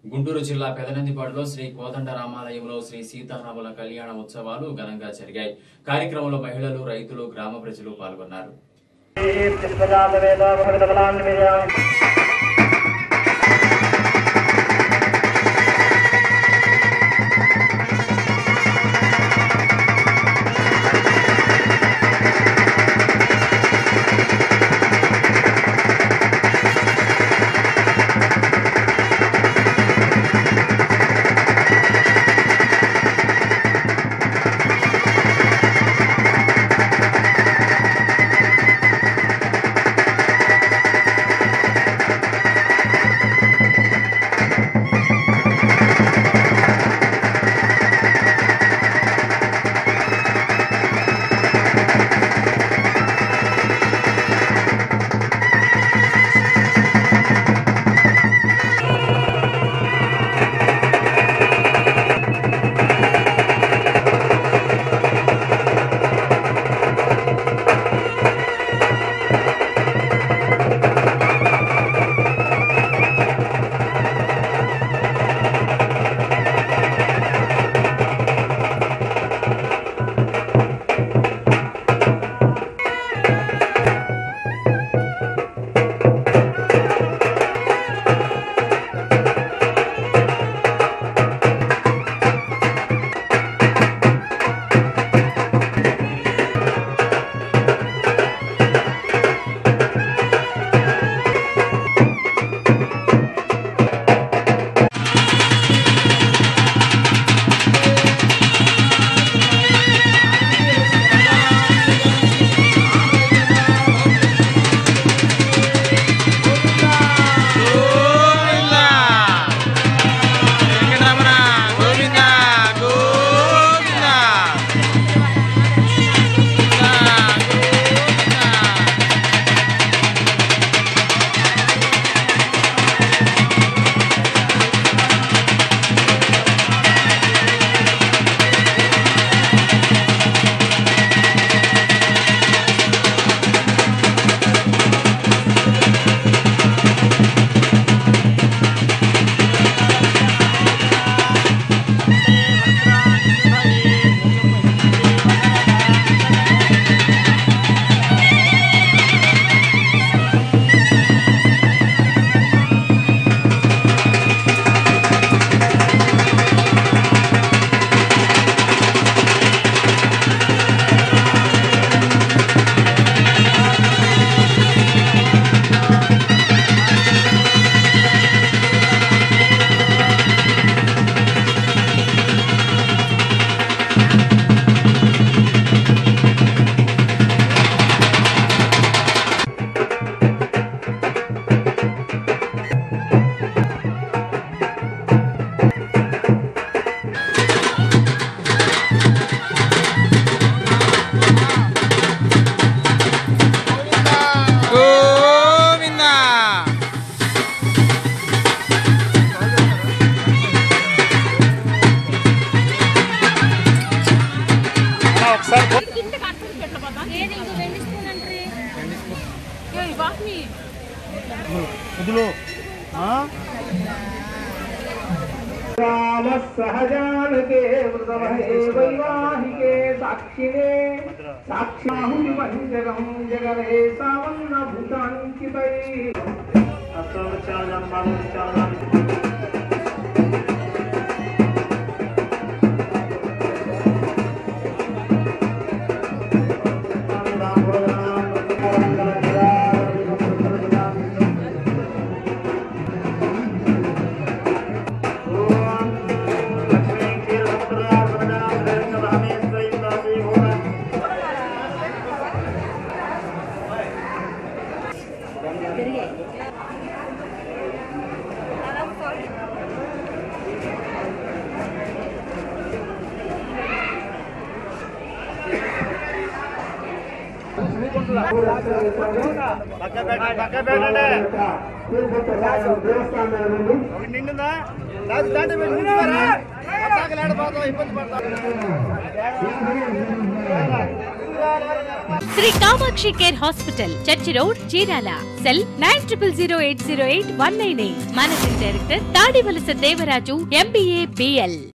గుంటూరు జిల్లా పెదనందిపాడులో శ్రీ కోదండ రామాలయంలో శ్రీ సీతారాముల కళ్యాణ ఉత్సవాలు ఘనంగా జరిగాయి కార్యక్రమంలో మహిళలు రైతులు గ్రామ ప్రజలు పాల్గొన్నారు గోవింద వెంకటరమణ గోవింద గోవింద గోవింద ఏది ఇంకో వెండి స్పూన్ అంటారు ఏ వాటిని రామ సహజానకే మృతమహే వైవాహికే సాక్షినే సాక్షాహుతి మహిజగం జగరే సావన్న భూతాంకితై దేవస్థానం నుండి నిండుందా దాటి దాటి ఇబ్బంది పడతా Shri Kamakshi care hospital church road Chirala cell nine triple zero eight zero eight one nine eight managing director Tadivalasa Devaraju MBA BL